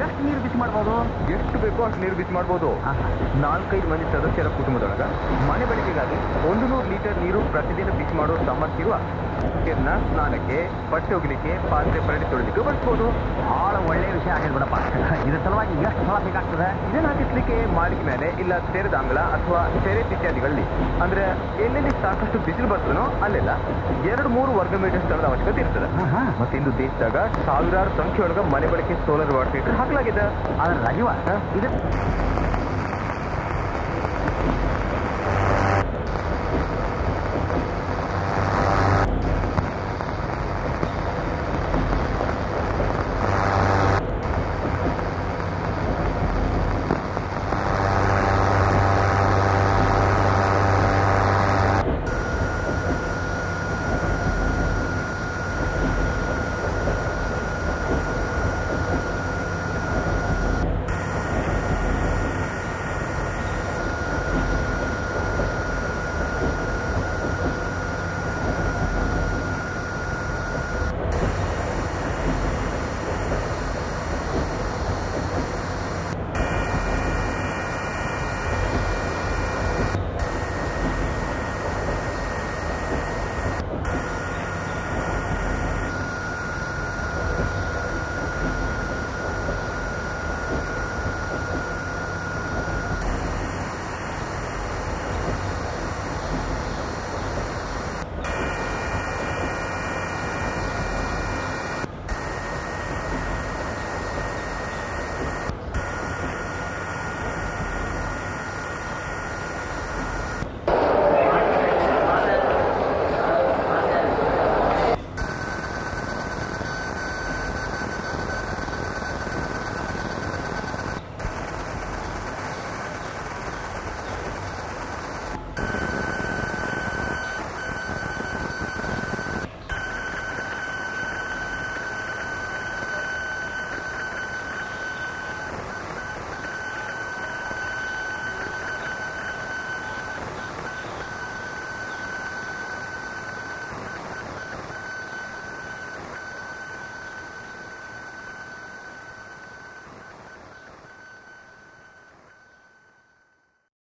ಎಷ್ಟು ನೀರು ಬಿಸಿ ಮಾಡ್ಬೋದು ಎಷ್ಟು ಬೇಕೋ ಅಷ್ಟು ನೀರು ಬಿಸಿ ಮಾಡ್ಬೋದು ನಾಲ್ಕೈದು ಮಂದಿ ಸದಸ್ಯರ ಕುಟುಂಬದೊಳಗ ಮನೆ ಬಳಕೆಗಾಗಿ ಒಂದು ನೂರು ಲೀಟರ್ ನೀರು ಪ್ರತಿದಿನ ಬಿಸಿ ಮಾಡೋ ಸಾಮರ್ಥ್ಯ ಇರುವ ನೀರ್ನ ಸ್ನಾನಕ್ಕೆ ಬಟ್ಟೆ ಒಗಿಲಿಕ್ಕೆ ಪಾತ್ರೆ ಪರಡಿ ತೊಳಿಲಿಕ್ಕೆ ಬಳಸ್ಬೋದು ಬಹಳ ಒಳ್ಳೆಯ ವಿಷಯ ಆಗಿರ್ಬಿಡಪ್ಪ ಇದ್ರ ಸಲುವಾಗಿ ಎಷ್ಟು ಸಲ ಬೇಕಾಗ್ತದೆ ಇದನ್ನ ಹಾಕಿಸ್ಲಿಕ್ಕೆ ಮಾಳಿಗೆ ಮೇಲೆ ಇಲ್ಲ ತೆರೆದ ಅಂಗಳ ಅಥವಾ ಟೆರೆಸ್ ಇತ್ಯಾದಿಗಳಲ್ಲಿ ಅಂದ್ರೆ ಎಲ್ಲೆಲ್ಲಿ ಸಾಕಷ್ಟು ಬಿಸಿಲು ಬರ್ತದೋ ಅಲ್ಲೆಲ್ಲ ಎರಡು ಮೂರು ವರ್ಗ ಮೀಟರ್ ಸ್ಥಳದ ಅವಶ್ಯಕತೆ ಇರ್ತದೆ ಮತ್ತೆ ಇಂದು ದೇಶದಾಗ ಸಾವಿರಾರು ಸಂಖ್ಯೆಯೊಳಗ ಮನೆ ಬಳಕೆ ಸೋಲಾರ್ ವಾಟರ್ ಹೀಟರ್ ಹಾಕಲಾಗಿದೆ ಆದ್ರೆ ರಾಜೀವ ಇದು